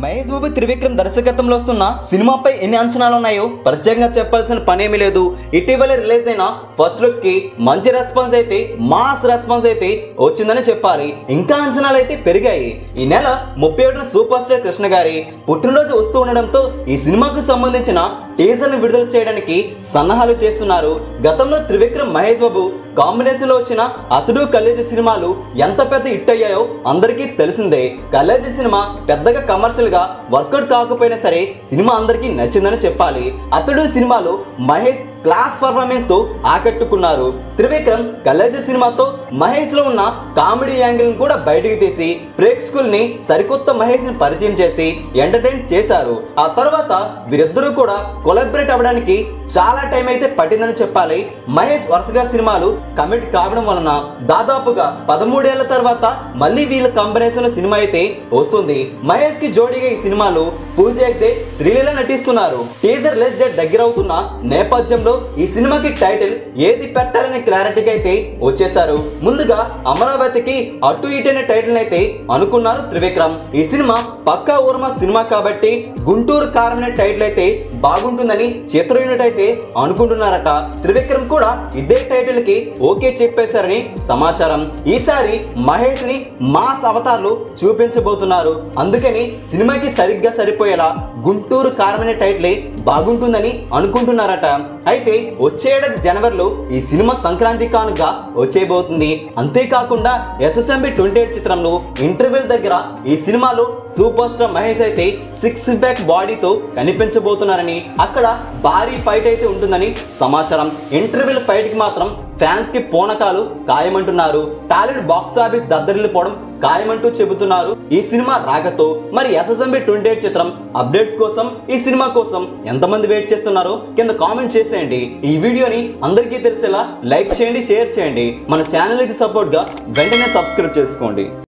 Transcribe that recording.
మహేష్ బాబు త్రివిక్రమ్ దర్శకత్వంలో వస్తున్న సినిమాపై ఎన్ని అంచనాలు ఉన్నాయో ప్రత్యేకంగా చెప్పాల్సిన పనేమీ లేదు ఇటీవల రిలీజ్ అయిన ఫస్ట్ లుక్ కి మంచి రెస్పాన్స్ అయితే మాస్ రెస్పాన్స్ అయితే వచ్చిందని చెప్పాలి ఇంకా అంచనాలు అయితే పెరిగాయి ఈ నెల ముప్పై ఒకటిన సూపర్ స్టార్ కృష్ణ గారి పుట్టినరోజు వస్తూ ఉండడంతో ఈ సినిమాకు సంబంధించిన టీజర్ ని విడుదల చేయడానికి సన్నాహాలు చేస్తున్నారు గతంలో త్రివిక్రమ్ మహేష్ బాబు కాంబినేషన్ లో వచ్చిన అతడు కల్లేజీ సినిమాలు ఎంత పెద్ద హిట్ అయ్యాయో అందరికీ తెలిసిందే కల్లేజీ సినిమా పెద్దగా కమర్షియల్ గా వర్కౌట్ కాకపోయినా సరే సినిమా అందరికీ నచ్చిందని చెప్పాలి అతడు సినిమాలో మహేష్ క్లాస్ పర్ఫార్మెన్స్ తో ఆకట్టుకున్నారు త్రివిక్రమ్ కల్లేజీ సినిమాతో మహేష్ లో ఉన్న కామెడీ యాంగిల్ ని కూడా బయటికి తీసి ప్రేక్షకుల్ని సరికొత్త మహేష్ ని పరిచయం చేసి ఎంటర్టైన్ చేశారు ఆ తర్వాత వీరిద్దరూ కూడా కొలాబరేట్ అవ్వడానికి చాలా టైం అయితే పట్టిందని చెప్పాలి మహేష్ వరుసగా సినిమాలు కమిట్ కావడం వలన దాదాపుగా పదమూడేళ్ల తర్వాత మళ్ళీ వీళ్ళ కాంబినేషన్ లో సినిమా అయితే వస్తుంది మహేష్ కి జోడీగా ఈ సినిమాలో పూజ అయితే శ్రీలీల నటిస్తున్నారు టీజర్ లెస్ డేట్ దగ్గర అవుతున్న నేపథ్యంలో ఈ సినిమాకి టైటిల్ ఏది పెట్టాలనే క్లారిటీకి అయితే వచ్చేసారు ముందుగా అమరావతికి అటు ఇటు అనే టైటిల్ అయితే అనుకున్నారు త్రివిక్రమ్ ఈ సినిమా పక్కా ఊర్మ సినిమా కాబట్టి గుంటూరు కారం అనే టైటిల్ అయితే బాగుంటుందని చిత్ర యూనిట్ అయితే అనుకుంటున్నారట త్రివిక్రమ్ కూడా ఇదే టైటిల్ కి ఓకే చెప్పేశారని సమాచారం ఈసారి మహేష్ ని మాస్ అవతార్లు చూపించబోతున్నారు అందుకని సినిమాకి సరిగ్గా సరిపోయేలా గుంటూరు కారం అనే టైటిల్ బాగుంటుందని అనుకుంటున్నారట అయితే వచ్చే ఏడాది జనవరిలో ఈ సినిమా సంక్రాంతి కానుక వచ్చేయబోతుంది అంతేకాకుండా ఎస్ఎస్ఎంబి ట్వంటీ ఎయిట్ చిత్రంలో ఇంటర్వెల్ దగ్గర ఈ సినిమాలో సూపర్ స్టార్ మహేష్ అయితే సిక్స్ ప్యాక్ బాడీతో కనిపించబోతున్నారని అక్కడ భారీ ఫైట్ అయితే ఉంటుందని సమాచారం ఇంటర్వెల్ ఫైట్ కి మాత్రం ఫ్యాన్స్ కి పోనకాలు ఖాయమంటున్నారు టాలీవుడ్ బాక్స్ ఆఫీస్ దద్దరిల్లిపోవడం ఖాయమంటూ చెబుతున్నారు ఈ సినిమా రాకతో మరి ఎస్ఎస్ఎంబి ట్వంటీ ఎయిట్ చిత్రం అప్డేట్స్ కోసం ఈ సినిమా కోసం ఎంతమంది వెయిట్ చేస్తున్నారో కింద కామెంట్ చేసేయండి ఈ వీడియోని అందరికీ తెలిసేలా లైక్ చేయండి షేర్ చేయండి మన ఛానల్కి సపోర్ట్గా వెంటనే సబ్స్క్రైబ్ చేసుకోండి